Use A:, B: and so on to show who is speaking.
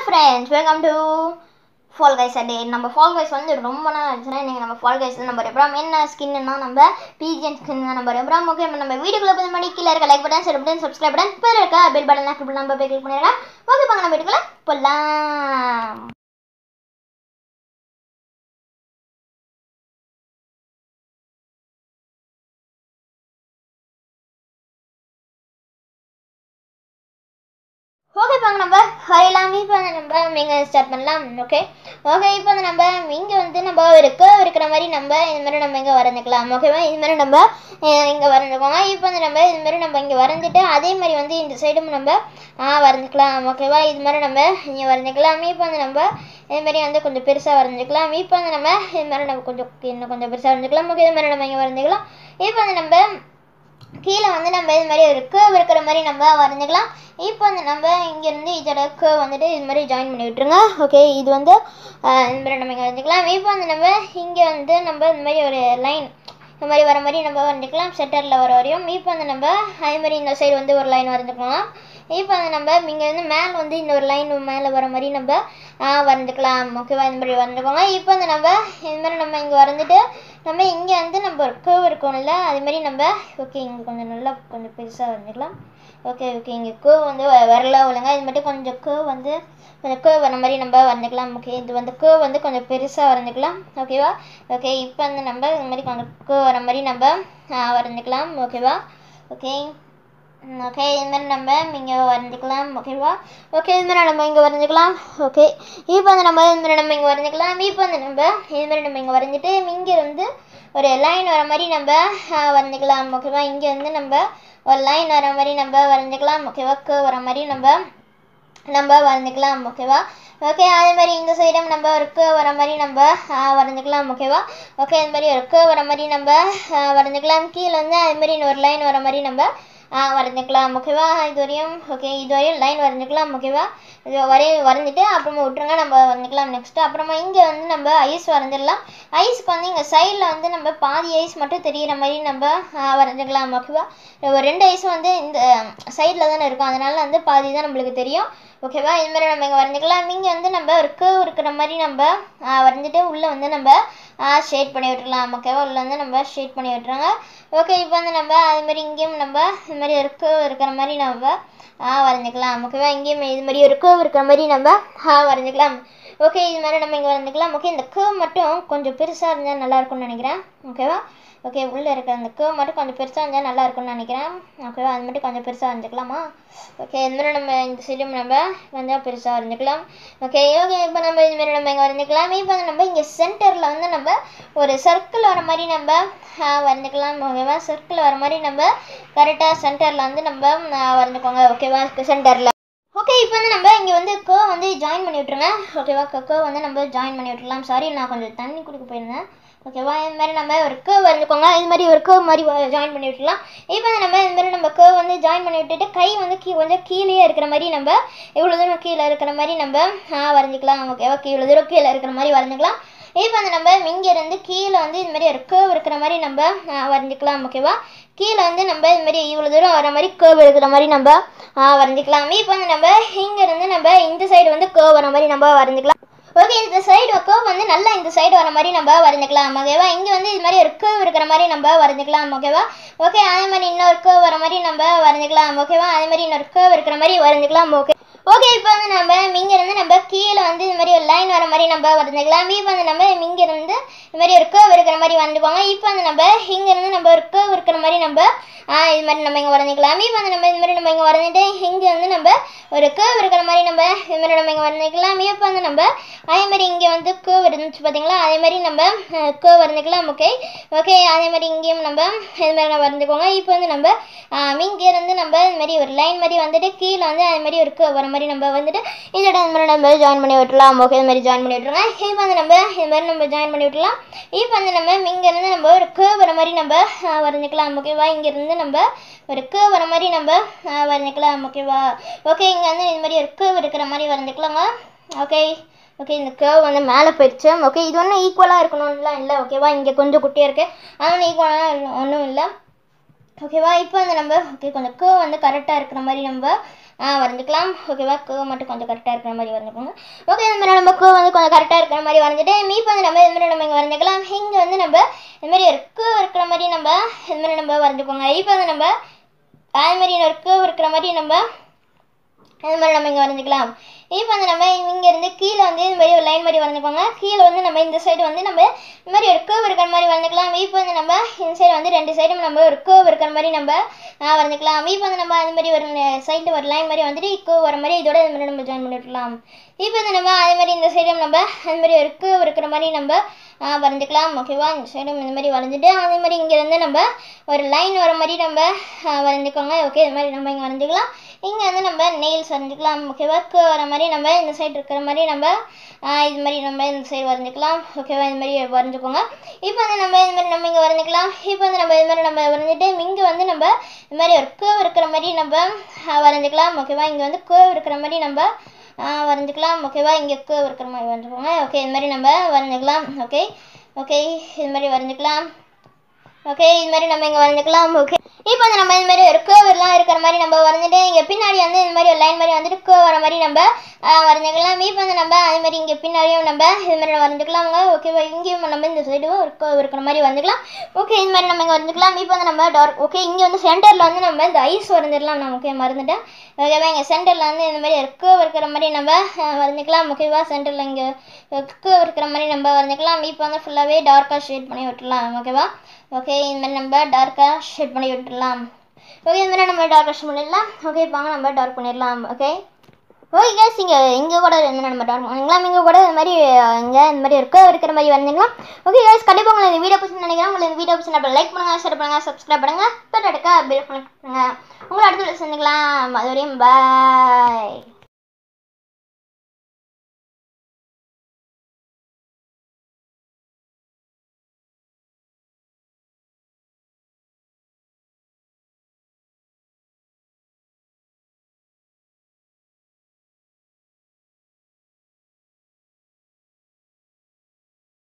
A: friends welcome to Fall Guys அடே நம்ம fall guys வந்து ரொம்ப நாள் ஆச்சுன்னா இன்றைக்கி நம்ம ஃபால் கைஸ் நம்ம ரெப்ராம் என்ன ஸ்கின்னா நம்ம பிஜிஎன் ஸ்கின் தான் நம்ம ரெப்ராம் ஓகே நம்ம வீடியோக்குள்ள போய் பண்ணி கீழே இருக்க like button share button subscribe button இப்போ இருக்க பெல் பட்டன் கிளிக் நம்ம போய் கிளிக் பண்ணிடுறேன் ஓகே பாங்க நம்ம வீட்டுக்குள்ள போகலாம் ஓகே இப்போ நம்ம வரையலாம் இப்போ வந்து நம்ம இங்கே ஸ்டார்ட் பண்ணலாம் ஓகே ஓகே இப்போ வந்து நம்ம இங்கே வந்து நம்ம ஒரு curve இருக்கிற மாதிரி நம்ம இது மாதிரி நம்ம இங்கே வரைஞ்சிக்கலாம் ஓகேவா இது மாதிரி நம்ம இங்கே வரைஞ்சிக்கோங்க இப்போ வந்து நம்ம இது மாதிரி நம்ம இங்கே வரைஞ்சிட்டு அதே மாதிரி வந்து இந்த சைடும் நம்ம ஆ வரைஞ்சிக்கலாம் ஓகேவா இது மாதிரி நம்ம இங்கே வரைஞ்சிக்கலாம் இப்போ வந்து நம்ம இது மாதிரி வந்து கொஞ்சம் பெருசாக வரைஞ்சிக்கலாம் இப்போ வந்து நம்ம இது மாதிரி நம்ம கொஞ்சம் இன்னும் கொஞ்சம் பெருசாக வரைஞ்சிக்கலாம் ஓகே இது மாதிரி நம்ம இங்கே வரைஞ்சிக்கலாம் இப்போ வந்து நம்ம கீழே வந்து நம்ம இது மாதிரி ஒரு கேர்வ் இருக்கிற மாதிரி நம்ம வரைஞ்சிக்கலாம் இப்போ வந்து நம்ம இங்கேருந்து இதோட கேர்வ் வந்துட்டு இது மாதிரி ஜாயின் பண்ணி விட்டுருங்க ஓகே இது வந்து ஆஹ், இந்த மாதிரி நம்ம இங்கே வரைஞ்சிக்கலாம் இப்போ வந்து நம்ம இங்கே வந்து நம்ம இந்த மாதிரி ஒரு லைன் இந்த மாதிரி வர மாதிரி நம்ம வரைஞ்சிக்கலாம் சென்டரில் வர வரையும் இப்போ வந்து நம்ம அதே மாதிரி இந்த சைடு வந்து ஒரு லைன் வரைஞ்சிக்கலாம் இப்போ வந்து நம்ம இங்கே வந்து மேலே வந்து இந்த ஒரு லைன் மேலே வர மாதிரி நம்ம ஆஹ், வரைஞ்சிக்கலாம் ஓகேவா இந்த மாதிரி வரைஞ்சிக்கோங்க இப்போ வந்து நம்ம இது மாதிரி நம்ம இங்கே வரைஞ்சிட்டு நம்ம இங்கே வந்து நம்ம ஒரு கேர்வ் இருக்கோம்ல அது மாதிரி நம்ம ஓகே இங்கே கொஞ்சம் நல்லா கொஞ்சம் பெருசாக வரைஞ்சிக்கலாம் ஓகே ஓகே இங்கே கேர்வ் வந்து வ- வரல ஒழுங்கா இது மட்டும் கொஞ்சம் கேர்வ் வந்து கொஞ்சம் கேர்வ் வர மாதிரி நம்ம வரைஞ்சிக்கலாம் ஓகே இது வந்து கேர்வ் வந்து கொஞ்சம் பெருசாக வரைஞ்சிக்கலாம் ஓகேவா ஓகே இப்போ வந்து நம்ம இது மாதிரி கொஞ்சம் கேர்வ் வர மாதிரி நம்ம ஆ, வரைஞ்சிக்கலாம் ஓகேவா ஓகே ஓகே இது மாதிரி நம்ம இங்கே வரைஞ்சிக்கலாம் ஓகேவா ஓகே இது மாதிரி நம்ம இங்கே வரைஞ்சிக்கலாம் ஓகே இப்போ வந்து நம்ம இது மாதிரி நம்ம இங்கே வரைஞ்சிக்கலாம் இப்போ வந்து நம்ம இது மாதிரி நம்ம இங்கே வரைஞ்சிட்டு இங்கே வந்து ஒரு லைன் வர மாதிரி நம்ம ஆ, வரைஞ்சிக்கலாம் ஓகேவா இங்கே வந்து நம்ம ஒரு லைன் வர மாதிரி நம்ம வரைஞ்சிக்கலாம் ஓகேவா curve வர மாதிரி நம்ம நம்ம வரைஞ்சிக்கலாம் ஓகேவா ஓகே அதே மாதிரி இந்த சைடும் நம்ம ஒரு curve வர மாதிரி நம்ம ஆ, வரைஞ்சிக்கலாம் ஓகேவா ஓகே இந்த மாதிரி ஒரு curve வர மாதிரி நம்ம ஆ, வரைஞ்சிக்கலாம் கீழே வந்து அதே மாதிரி ஒரு லைன் வர மாதிரி நம்ம ஆ, வரைஞ்சிக்கலாம் ஓகேவா இது வரையும் ஓகே இது வரையும் லைன் வரைஞ்சிக்கலாம் ஓகேவா இது வரைய வரைஞ்சிட்டு அப்புறமா விட்டுருங்க நம்ம வரைஞ்சிக்கலாம் நெக்ஸ்ட்டு அப்புறமா இங்கே வந்து நம்ம ஐஸ் வரைஞ்சிடலாம் ஐஸ்க்கு வந்து இங்கே சைடில் வந்து நம்ம பாதி ஐஸ் மட்டும் தெரியிற மாதிரி நம்ம ஆ, வரைஞ்சிக்கலாம் ஓகேவா ஒரு ரெண்டு ஐஸும் வந்து இந்த சைடில் தானே இருக்கும் அதனால வந்து பாதி தான் நம்மளுக்கு தெரியும் ஓகேவா இது மாதிரி நம்ம இங்கே வரைஞ்சிக்கலாம் இங்கே வந்து நம்ம ஒரு curve இருக்கிற மாதிரி நம்ம ஆ, வரைஞ்சிட்டு உள்ளே வந்து நம்ம ஷேட் பண்ணி விட்டுறலாம் ஓகேவா உள்ளே வந்து நம்ம ஷேட் பண்ணி விட்டுறாங்க ஓகே இப்போ வந்து நம்ம அது மாதிரி இங்கேயும் நம்ம இது மாதிரி ஒரு curve இருக்கிற மாதிரி நம்ம ஆ வரைஞ்சிக்கலாம் ஓகேவா இங்கேயும் இது மாதிரி ஒரு curve இருக்கிற மாதிரி நம்ம ஆ வரைஞ்சிக்கலாம் ஓகே இது மாதிரி நம்ம இங்கே வரைஞ்சிக்கலாம் ஓகே இந்த curve மட்டும் கொஞ்சம் பெருசாக இருந்தால் நல்லா இருக்கும்னு நினைக்கிறேன் ஓகேவா ஓகே உள்ளே இருக்கிற அந்த curve மட்டும் கொஞ்சம் பெருசாக இருந்தால் நல்லா இருக்கும்னு நினைக்கிறேன் ஓகேவா அது மட்டும் கொஞ்சம் பெருசாக வரைஞ்சிக்கலாமா ஓகே இது மாதிரி நம்ம இந்த சைடும் நம்ம கொஞ்சம் பெருசாக வரைஞ்சிக்கலாம் ஓகே ஓகே இப்போ நம்ம இது மாதிரி நம்ம இங்கே வரைஞ்சிக்கலாம் இப்போ வந்து நம்ம இங்கே சென்டரில் வந்து நம்ம ஒரு சர்க்கிள் வர மாதிரி நம்ம ஆ, வரைஞ்சிக்கலாம் ஓகேவா சர்க்கிள் வர மாதிரி நம்ம கரெக்டாக சென்டரில் வந்து நம்ம ஆ, வரைஞ்சிக்கோங்க ஓகேவா சென்டரில் ஓகே இப்போ வந்து நம்ம இங்கே வந்து கோ வந்து ஜாயின் பண்ணி விட்ருங்க ஓகேவா கோ வந்து நம்ம ஜாயின் பண்ணி விட்டுறலாம் சாரி நான் கொஞ்சம் தண்ணி குடிக்க போயிருந்தேன் ஓகேவா இது மாதிரி நம்ம ஒரு கேர்வ் வரைஞ்சிக்கோங்க இது மாதிரி ஒரு கேர்வ் மாதிரி ஜாயின் பண்ணி விட்டுலாம் இப்போ வந்து நம்ம இது மாதிரி நம்ம கேர்வ் வந்து ஜாயின் பண்ணி விட்டுட்டு கை வந்து கீ கொஞ்சம் கீழே இருக்கிற மாதிரி நம்ம இவ்வளோ தூரம் கீழே இருக்கிற மாதிரி நம்ம ஆ, வரைஞ்சிக்கலாம் ஓகேவா இவ்வளோ தூரம் கீழே இருக்கிற மாதிரி வரைஞ்சிக்கலாம் இப்போ வந்து நம்ம இங்கே இருந்து கீழே வந்து இது மாதிரி ஒரு கேர்வ் இருக்கிற மாதிரி நம்ம ஆ, வரைஞ்சிக்கலாம் ஓகேவா கீழே வந்து நம்ம இது மாதிரி இவ்வளோ தூரம் வர மாதிரி கேர்வ் இருக்கிற மாதிரி நம்ம ஆ, வரைஞ்சிக்கலாம் இப்போ வந்து நம்ம இங்க இருந்து நம்ம இந்த சைடு வந்து கேர்வ் வர மாதிரி நம்ம வரைஞ்சிக்கலாம் ஓகே இந்த சைடு கேர்வ் வந்து நல்லா இந்த சைடு வர மாதிரி நம்ம வரைஞ்சிக்கலாம் ஓகேவா இங்கே வந்து இது மாதிரி ஒரு கேர்வ் இருக்கிற மாதிரி நம்ம வரைஞ்சிக்கலாம் ஓகேவா ஓகே அதே மாதிரி இன்னொரு கேர்வ் வர மாதிரி நம்ம வரைஞ்சிக்கலாம் ஓகேவா அதே மாதிரி இன்னொரு கேர்வ் இருக்கிற மாதிரி வரைஞ்சிக்கலாம் ஓகே ஓகே இப்போ வந்து நம்ம இங்க இருந்து நம்ம கீழே வந்து இது மாதிரி ஒரு லைன் வர மாதிரி நம்ம வரைஞ்சிக்கலாம் இப்போ வந்து நம்ம இங்க இருந்து இது மாதிரி ஒரு கேர்வ் இருக்கிற மாதிரி வரைஞ்சுக்கோங்க இப்போ வந்து நம்ம இங்க இருந்து நம்ம ஒரு கேர்வ் இருக்கிற மாதிரி நம்ம ஆ இது மாதிரி நம்ம இங்கே வரைஞ்சிக்கலாம் இப்போ வந்து நம்ம இது மாதிரி நம்ம இங்கே வரைஞ்சிட்டு இங்கே வந்து நம்ம ஒரு கேர்வ் இருக்கிற மாதிரி நம்ம இது மாதிரி நம்ம இங்கே வரைஞ்சிக்கலாம் இப்போ வந்து நம்ம அதே மாதிரி இங்கே வந்து கேர்வ் இருந்துச்சு பார்த்தீங்களா அதே மாதிரி நம்ம கேர்வ் வரைஞ்சிக்கலாம் ஓகே ஓகே அதே மாதிரி இங்கேயும் நம்ம இது மாதிரி நம்ம வரைஞ்சிக்கோங்க இப்போ வந்து நம்ம இங்கே இருந்து நம்ம இது மாதிரி ஒரு லைன் மாதிரி வந்துட்டு கீழே வந்து அதே மாதிரி ஒரு கேர்வ் வர மாதிரி நம்ம வந்துட்டு இதோட இது மாதிரி நம்ம ஜாயின் பண்ணி விட்டுலாம் ஓகே இது மாதிரி ஜாயின் பண்ணி விட்டுருங்க இப்போ வந்து நம்ம இது மாதிரி நம்ம ஜாயின் பண்ணி விட்டுலாம் இப்போ வந்து நம்ம இங்க இருந்து நம்ம ஒரு கேர்வ் வர மாதிரி நம்ம ஆ, வரைஞ்சிக்கலாம் ஓகேவா இங்க இருந்து நம்ம ஒரு கேர்வ் வர மாதிரி நம்ம ஆ, வரைஞ்சிக்கலாம் ஓகேவா ஓகே இங்க வந்து இது மாதிரி ஒரு கேர்வ் இருக்கிற மாதிரி வரைஞ்சிக்கலாங்க ஓகே ஓகே இந்த கேர்வ் வந்து மேலே போயிடுச்சு ஓகே இது ஒன்றும் ஈக்குவலாக இருக்கணும்லாம் இல்லை ஓகேவா இங்கே கொஞ்சம் குட்டியாக இருக்குது அதனால ஈக்குவலாக ஒன்றும் இல்லை ஓகேவா இப்போ வந்து நம்ம ஓகே கொஞ்சம் கேர்வ் வந்து கரெக்டாக இருக்கிற மாதிரி நம்ம ஆ வரைஞ்சிக்கலாம் ஓகேவா கோ மட்டும் கொஞ்சம் கரெக்டாக இருக்கிற மாதிரி வரைஞ்சிக்கோங்க ஓகே இந்த மாதிரி நம்ம கோ வந்து கொஞ்சம் கரெக்டாக இருக்கிற மாதிரி வரைஞ்சிட்டு மீப் வந்து நம்ம இது மாதிரி நம்ம இங்கே வரைஞ்சிக்கலாம் இங்கே வந்து நம்ம இந்த மாதிரி ஒரு கோ இருக்கிற மாதிரி நம்ம இது மாதிரி நம்ம வரைஞ்சிக்கோங்க இப்போ வந்து நம்ம அதே மாதிரி ஒரு கோ இருக்கிற மாதிரி நம்ம இது மாதிரி நம்ம இங்கே வரைஞ்சிக்கலாம் இப்போ வந்து நம்ம இங்கேருந்து கீழே வந்து இந்த மாதிரி ஒரு லைன் மாதிரி வரைஞ்சிக்கோங்க கீழே வந்து நம்ம இந்த சைடு வந்து நம்ம இந்த மாதிரி ஒரு கேர்வ் இருக்கிற மாதிரி வரைஞ்சிக்கலாம் இப்போ வந்து நம்ம இந்த சைடு வந்து ரெண்டு சைடும் நம்ம ஒரு கேர்வ் இருக்கிற மாதிரி நம்ம ஆ, வரைஞ்சிக்கலாம் இப்போ வந்து நம்ம அந்த மாதிரி ஒரு சைடில் ஒரு லைன் மாதிரி வந்துட்டு கேர்வ் வர மாதிரி இதோட இது மாதிரி நம்ம ஜாயின் பண்ணிடலாம் இப்போ வந்து நம்ம அதே மாதிரி இந்த சைடும் நம்ம அந்த மாதிரி ஒரு கேர்வ் இருக்கிற மாதிரி நம்ம ஆ, வரைஞ்சிக்கலாம் ஓகேவா இந்த சைடும் இந்த மாதிரி வரைஞ்சிட்டு அதே மாதிரி இங்கேருந்து நம்ம ஒரு லைன் வர மாதிரி நம்ம ஆ, வரைஞ்சிக்கோங்க ஓகே இது மாதிரி நம்ம இங்கே வரைஞ்சிக்கலாம் இங்கே வந்து நம்ம நெயில்ஸ் வரைஞ்சிக்கலாம் ஓகேவா கு வர மாதிரி நம்ம இந்த சைடு இருக்கிற மாதிரி நம்ம ஆ, இது மாதிரி நம்ம இந்த சைடு வரைஞ்சிக்கலாம் ஓகேவா இது மாதிரி வரைஞ்சிக்கோங்க இப்போ வந்து நம்ம இது மாதிரி நம்ம இங்கே வரைஞ்சிக்கலாம் இப்போ வந்து நம்ம இது மாதிரி நம்ம வரைஞ்சிட்டு இங்கே வந்து நம்ம இது மாதிரி ஒரு கேவ் இருக்கிற மாதிரி நம்ம ஆ, வரைஞ்சிக்கலாம் ஓகேவா இங்கே வந்து கேவ் இருக்கிற மாதிரி நம்ம ஆ, வரைஞ்சிக்கலாம் ஓகேவா இங்கே கேவ் இருக்கிற மாதிரி வரைஞ்சிக்கோங்க ஓகே இது மாதிரி நம்ம வரைஞ்சிக்கலாம் ஓகே ஓகே இது மாதிரி வரைஞ்சிக்கலாம் ஓகே இது மாதிரி நம்ம இங்கே வரைஞ்சிக்கலாம் ஓகே இப்போ வந்து நம்ம இது மாதிரி ஒரு கேர்வெல்லாம் இருக்கிற மாதிரி நம்ம வரைஞ்சிட்டு இங்கே பின்னாடி வந்து இந்த மாதிரி ஒரு லைன் மாதிரி வந்துட்டு கேர்வ் வர மாதிரி நம்ம ஆ, வரைஞ்சிக்கலாம் இப்போ வந்து நம்ம அதே மாதிரி இங்கே பின்னாடியும் நம்ம இது மாதிரி வரைஞ்சிக்கலாங்க ஓகேவா இங்கேயும் நம்ம இந்த சைடும் ஒரு கேர்வ் இருக்கிற மாதிரி வரைஞ்சிக்கலாம் ஓகே இது மாதிரி நம்ம இங்கே வரைஞ்சிக்கலாம் இப்போ வந்து நம்ம டார்க் ஓகே இங்கே வந்து சென்டரில் வந்து நம்ம இந்த ஐஸ் வரைஞ்சிடலாம் நான் ஓகே மறந்துட்டேன் ஓகேவா இங்கே சென்டரில் வந்து இந்த மாதிரி ஒரு கேர்வ் இருக்கிற மாதிரி நம்ம ஆ, வரைஞ்சிக்கலாம் ஓகேவா சென்டரில் இங்கே கேர்வ் இருக்கிற மாதிரி நம்ம வரைஞ்சிக்கலாம் இப்போ வந்து ஃபுல்லாகவே டார்க்காக ஷேட் பண்ணி விட்டுடலாம் ஓகேவா ஓகே இந்த மாதிரி நம்ம டார்க்காக ஷேட் பண்ணி விட்டுடலாம் ஓகே இந்த மாதிரி நம்ம டார்க்காக ஷேட் பண்ணிடலாம் ஓகே இப்போ வாங்க நம்ம டார்க் பண்ணிடலாம் ஓகே ஓகே கேஸ் இங்கே இங்கே கூட இந்த நம்ம டார்க் பண்ணிக்கலாம் இங்கே கூட இந்த மாதிரி இங்கே இந்த மாதிரி இருக்க இருக்கிற மாதிரி வந்தீங்களா ஓகே கேஸ் கண்டிப்பாக உங்களுக்கு இந்த வீடியோ பிடிச்சி நினைக்கிறேன் உங்களுக்கு இந்த வீடியோ பிடிச்சி லைக் பண்ணுங்கள் ஷேர் பண்ணுங்கள் சப்ஸ்கிரைப் பண்ணுங்கள் தொட்டு அடுக்க பில் பண்ணுங்க உங்களை அடுத்த வீடியோ சந்திக்கலாம் அது வரையும் பாய்